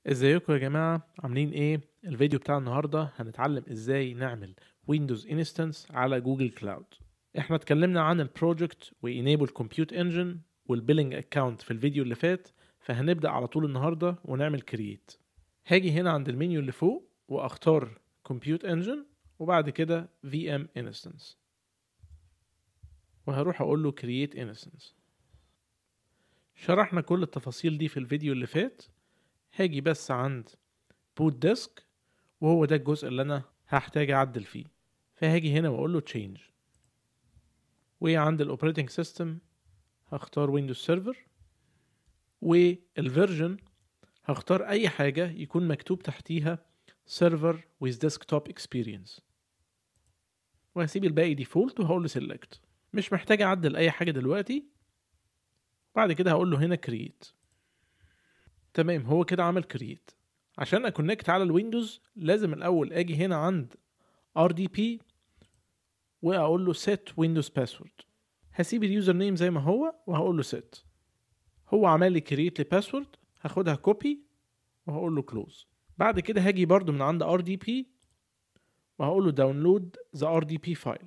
ازيكم يا جماعة عاملين ايه؟ الفيديو بتاع النهاردة هنتعلم ازاي نعمل ويندوز انستنس على جوجل كلاود احنا اتكلمنا عن البروجكت وانيبل كومبيوت انجن والبيلنج اكاونت في الفيديو اللي فات فهنبدأ على طول النهاردة ونعمل كرييت هاجي هنا عند المنيو اللي فوق واختار كومبيوت انجن وبعد كده VM instance وهروح اقول له create instance شرحنا كل التفاصيل دي في الفيديو اللي فات هاجي بس عند boot disk وهو ده الجزء اللي انا هحتاج اعدل فيه فهاجي هنا واقول له change وعند الاوبريتنج سيستم هختار ويندوز سيرفر والفيرجن هختار اي حاجة يكون مكتوب تحتيها server with desktop experience وهسيب الباقي ديفولت وهقول له select مش محتاج اعدل اي حاجة دلوقتي بعد كده هقول له هنا create تمام هو كده عمل كرييت عشان اكونكت على الويندوز لازم الاول اجي هنا عند RDP واقول له set windows password هسيب اليوزر نيم زي ما هو وهقول له set هو عمل لي كرييت لي باسورد هاخدها كوبي وهقول له كلوز بعد كده هاجي برضو من عند RDP وهقول له داونلود ذا RDP فايل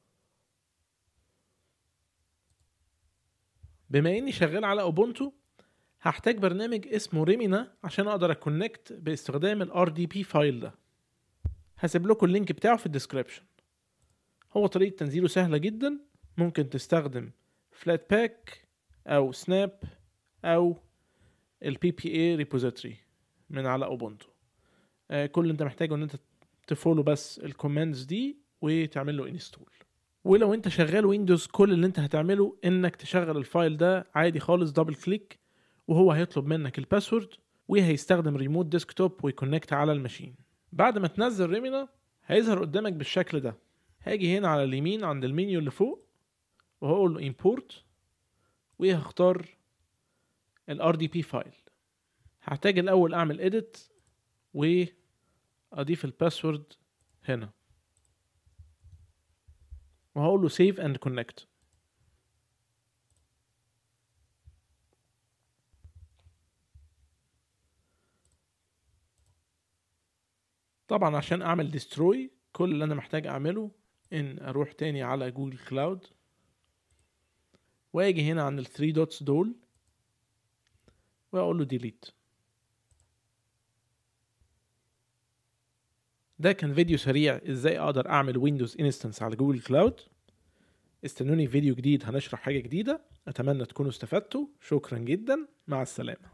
بما اني شغال على اوبونتو هحتاج برنامج اسمه ريمينا عشان اقدر اكونكت باستخدام الار دي بي فايل ده هسيب لكم اللينك بتاعه في الديسكريبشن هو طريقة تنزيله سهلة جدا ممكن تستخدم فلات باك او سناب او البي بي اي ريبوزيتوري من على اوبونتو آه كل اللي انت محتاجه ان انت تفولو بس الكوماندز دي وتعمل له انستول ولو انت شغال ويندوز كل اللي انت هتعمله انك تشغل الفايل ده عادي خالص دبل كليك وهو هيطلب منك الباسورد وهيستخدم ريموت ديسكتوب ويكونكت على الماشين بعد ما تنزل ريمينا هيظهر قدامك بالشكل ده هاجي هنا على اليمين عند المنيو اللي فوق وهقول له import وهختار ال RDP فايل هحتاج الاول اعمل edit واضيف الباسورد هنا وهقول له save and connect طبعا عشان اعمل ديستروي كل اللي انا محتاج اعمله ان اروح تاني على جوجل كلاود واجي هنا عند الثري دوتس دول واقول له ديليت ده كان فيديو سريع ازاي اقدر اعمل ويندوز انستنس على جوجل كلاود استنوني في فيديو جديد هنشرح حاجة جديدة اتمنى تكونوا استفدتوا شكرا جدا مع السلامة